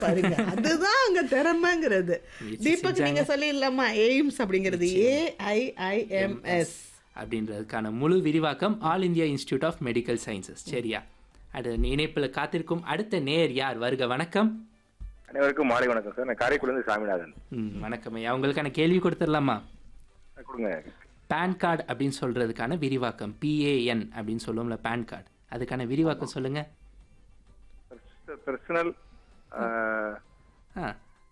பாருங்க அதுதான் அங்க திறமைங்கிறது முயற்சி தீபக் நீங்க சொல்லிடலாமா எய்ம்ஸ் அப்படிங்கிறது ஏஐஐஎம்எஸ் அப்படின்றதுக்கான முழு விரிவாக்கம் all India institute of medical sciences சரியா அது இணைப்பில் காத்திருக்கும் அடுத்த நேர் யார் வருக வணக்கம் அனைவருக்கும் மாலை வணக்கம் சார் நான் காரைக்குடிலேருந்து சாமிநாதன் ம் வணக்கம் ஐயா உங்களுக்கான கேள்வி கொடுத்துடலாமா ஆ, கொடுங்க பேன் கார்டு அப்படின்னு சொல்றதுக்கான விரிவாக்கம் பிஏஎன் அப்படின்னு சொல்லுவோம்ல பேன் கார்டு அதுக்கான விரிவாக்கம் சொல்லுங்க பர்சனல் ஆ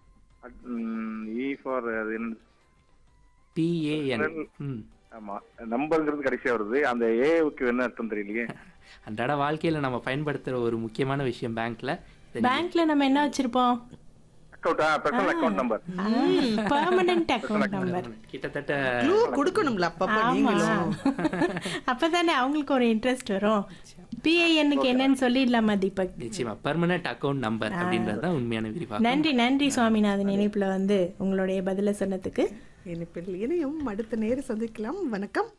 இ ஃபார் அது என்ன பிஏஎன் ம் ஆமா நம்பருங்கிறது கடைசியா வருது அந்த ஏவுக்கு என்ன அர்த்தம் தெரியலையே அன்றாட வாழ்க்கையில நம்ம பயன்படுத்துற ஒரு முக்கியமான விஷயம் பேங்க்ல இதை பேங்க்ல நம்ம என்ன வச்சிருப்போம் account personal account number permanent account number கிட்டத்தட்ட க்ளூ கொடுக்கணும்ல அப்பப்ப நீங்களும் அப்பதானே அவங்களுக்கு ஒரு இன்ட்ரெஸ்ட் வரும் பிஐஎன்னுக்கு என்னன்னு சொல்லிடலாமா தீபக் நிச்சயமா பெர்மனன்ட் அக்கவுண்ட் நம்பர் அப்படின்றது தான் உண்மையான விரிவாக்கம் நன்றி நன்றி சுவாமிநாதன் இணைப்புல வந்து உங்களுடைய பதில சொன்னதுக்கு இனிப்பில் இணையும் அடுத்த நேரம் சந்திக்கலாம் வணக்கம்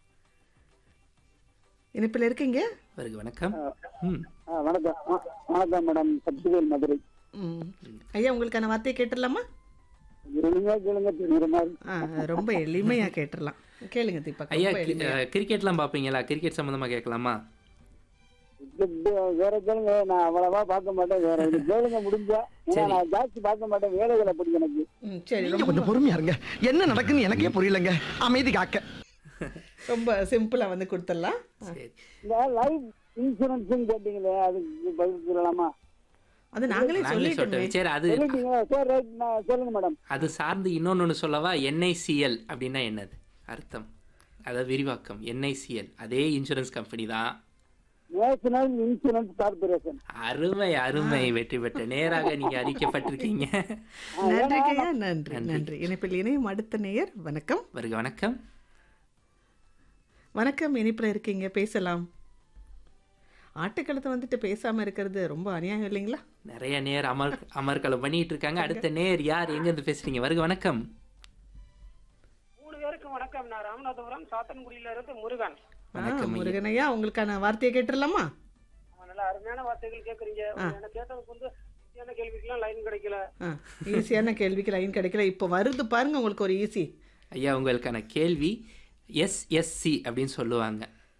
இனிப்பில் இருக்கீங்க வருக வணக்கம் ம் ஆ, வணக்கம் ஆ, வணக்கம் மேடம் சக்திவேல் மதுரை ம். ஐயா உங்களுக்கான வார்த்தையை கேட்டுடலாமா எளிமையா கேளுங்க தெரியுற மாதிரி ஆ, ரொம்ப எளிமையா கேட்டுடலாம் கேளுங்க தீபக் ஐயா ரொம்ப கி- எளிமையா. அஹ், கிரிக்கெட்லாம் பார்ப்பீங்களா கிரிக்கெட் சம்மந்தமா கேட்கலாமா இது வேற கேளுங்க நான் அவ்வளவா பார்க்க மாட்டேன் வேற இது கேளுங்க முடிஞ்சா ஏன்னா நான் ஜாஸ்தி பார்க்க மாட்டேன் வேலைகளை பிடிக்கும் எனக்கு ம், சரி நீங்க ரொம்ப கொஞ்சம் பொறுமையா இருங்க என்ன நடக்குன்னு எனக்கே புரியலங்க அமைதி காக்க ரொம்ப சிம்பிளா வந்து கொடுத்துடலாம் சரி இந்த லைஃப் இன்சூரன்ஸ் கேட்டீங்களே அதுக்கு பதில் சொல்லலாமா அது நாங்களே நாங்களே சொல்லிட்டோமே சொல்லிட்டோம் சரி அது சொல்லிட்டீங்களா சரி ரைட் நான் சொல்லுங்க மேடம் அது சார்ந்து இன்னொன்னு சொல்லவா என்ஐசிஎல் அப்படின்னா என்னது அர்த்தம் அதாவது விரிவாக்கம் என்ஐசிஎல் அதே இன்சூரன்ஸ் கம்பெனி தான் நேஷனல் இன்சூரன்ஸ் கார்பரேஷன் அருமை அருமை வெற்றி பெற்ற நேராக நீங்க அறிக்கப்பட்டிருக்கீங்க நன்றிங்க ஐயா நன்றி நன்றி இனிப்பில் இணையும் அடுத்த நேயர் வணக்கம் வருக வணக்கம் வணக்கம் இனிப்பில் இருக்கீங்க பேசலாம் ஆட்டுக்களத்தை வந்துட்டு பேசாம இருக்கிறது ரொம்ப அநியாயம் இல்லைங்களா நிறைய நேர் அமர் அமர்க்களம் பண்ணிட்டு இருக்காங்க அடுத்த நேர் யார் எங்க இருந்து பேசுறீங்க வருக வணக்கம் மூணு பேருக்கும் வணக்கம் நான் ராமநாதபுரம் சாத்தன்குடியில இருந்து முருகன் ஆ, வணக்கம் ஐயா. முருகனையா உங்களுக்கான வார்த்தையை கேட்டுடலாமா அவன் நல்ல அருமையான வார்த்தைகள் கேக்குறீங்க எனக்கு கேட்டதுக்கு வந்து என்ன கேள்விக்கெல்லாம் லைன் கிடைக்கல ஆ, ஈஸியான கேள்விக்கு லைன் கிடைக்கல இப்போ வருது பாருங்க உங்களுக்கு ஒரு ஈஸி ஐயா உங்களுக்கான கேள்வி எஸ்எஸ்சி அப்படின்னு சொல்லுவாங்க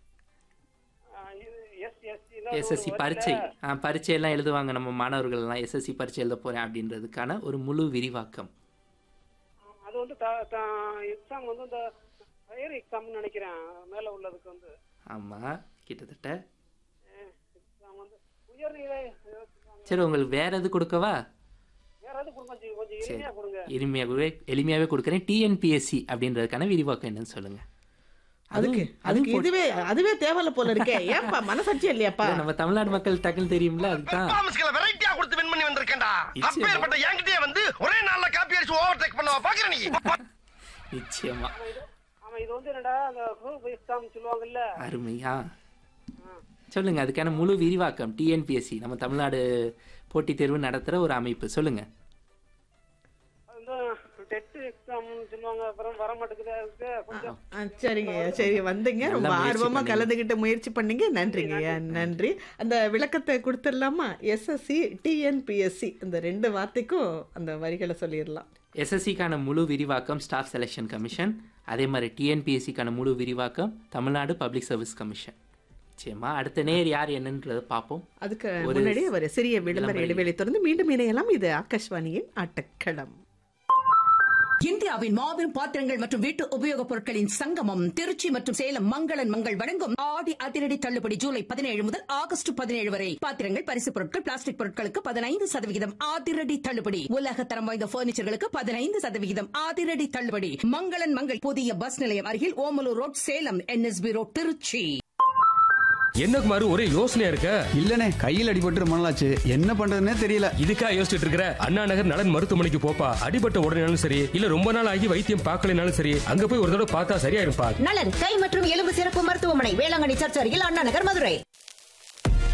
எஸ் எஸ் எஸ்எஸ்சி பரீட்சை ஆ, பரீட்சையெல்லாம் எழுதுவாங்க நம்ம மாணவர்கள் எல்லாம் எஸ்எஸ்சி பரீட்சை எழுத போறேன் அப்படின்றதுக்கான ஒரு முழு விரிவாக்கம் அது வந்து எக்ஸாம் வந்து இந்த ஃபயர் எக்ஸாம்னு நினைக்கிறேன் மேல உள்ளதுக்கு வந்து ஆமா கிட்டத்தட்ட எக்ஸாம் வந்து உயர்நிலை சரி உங்களுக்கு வேற எது கொடுக்கவா வேற எது கொடுங்க கொஞ்சம் கொஞ்சம் எளிமையா கொடுங்க எளிமையாகவே எளிமையாகவே கொடுக்குறேன் டிஎன்பிஎஸ்சி அப்படின்றதுக்கான விரிவாக்கம் என்னன்னு சொல்லுங்க அதுக்கு அதுக்கு இதுவே அதுவே தேவையில்ல போல இருக்கே ஏன்பா மனசாட்சி இல்லையாப்பா நம்ம தமிழ்நாடு மக்கள் டக்குன்னு தெரியும்ல அதுதான் பெர்ஃபார்மன்ஸ்களை வெரைட்டியா கொடுத்து வின் பண்ணி வந்திருக்கேன்டா நிச்சயமா. அப்பேற்பட்ட என்கிட்டயே வந்து ஒரே நாள்ல காப்பி அடிச்சு ஓவர் டேக் பண்ணவா பாக்குற நீ நிச்சயமா ஆமா இது வந்து என்னடா அந்த குரூப் எக்ஸாம் சொல்லுவாங்கல்ல அருமையா சொல்லுங்க அதுக்கான முழு விரிவாக்கம் டிஎன்பிஎஸ்சி நம்ம தமிழ்நாடு போட்டித் தேர்வு நடத்துற ஒரு அமைப்பு சொல்லுங்க அது வந்து டெட் எக்ஸாம்னு சொல்லுவாங்க அப்புறம் வர மாட்டேங்குது அதுக்கு கொஞ்சம் ஆ, சரிங்க ஐயா, சரி வந்தீங்க நல்லா ரொம்ப முயற்சி ஆர்வமா பண்ணீங்க. கலந்துக்கிட்டு முயற்சி பண்ணீங்க நன்றிங்க ஐயா நன்றி அந்த விளக்கத்தை கொடுத்துடலாமா எஸ்எஸ்சி டிஎன்பிஎஸ்சி இந்த ரெண்டு வார்த்தைக்கும் அந்த வரிகளை சொல்லிடலாம் எஸ்எஸ்சிக்கான முழு விரிவாக்கம் ஸ்டாஃப் செலெக்ஷன் கமிஷன் அதே மாதிரி டிஎன்பிஎஸ்சிக்கான முழு விரிவாக்கம் தமிழ்நாடு பப்ளிக் சர்வீஸ் கமிஷன் நிச்சயமா அடுத்த நேர் யார் என்னன்றதை பார்ப்போம் அதுக்கு ஒரு முன்னாடி ஒரு சிறிய விளம்பர விளம்பர இடைவெளி தொடர்ந்து மீண்டும் இணையலாம் இது ஆகாஷ்வாணியின் ஆட்டக்களம் இந்தியாவின் மாபெரும் பாத்திரங்கள் மற்றும் வீட்டு உபயோகப் பொருட்களின் சங்கமம் திருச்சி மற்றும் சேலம் மங்களன் மங்கள் வழங்கும் ஆடி அதிரடி தள்ளுபடி ஜூலை பதினேழு முதல் ஆகஸ்ட் பதினேழு வரை பாத்திரங்கள் பரிசுப் பொருட்கள் பிளாஸ்டிக் பொருட்களுக்கு பதினைந்து சதவிகிதம் அதிரடி தள்ளுபடி உலக தரம் வாய்ந்த பர்னிச்சர்களுக்கு பதினைந்து சதவிகிதம் அதிரடி தள்ளுபடி மங்களன் மங்கள் புதிய பஸ் நிலையம் அருகில் Omalur road Salem NSP road Tiruchi என்ன குமார் ஒரே யோசனையா இருக்க இல்லனே கையில் அடிபட்டு ரொம்ப நாளாச்சு என்ன பண்றதுன்னே தெரியல இதுக்கா யோசிச்சுட்டு இருக்கிற அண்ணா நகர் நலன் மருத்துவமனைக்கு போப்பா அடிபட்ட உடனேனாலும் சரி இல்ல ரொம்ப நாள் ஆகி வைத்தியம் பார்க்கலைனாலும் சரி அங்க போய் ஒரு தடவை பார்த்தா சரியாயிருப்பா நலன் கை மற்றும் எலும்பு சிறப்பு மருத்துவமனை வேளாங்கண்ணி சர்ச் அருகில் அண்ணா நகர் மதுரை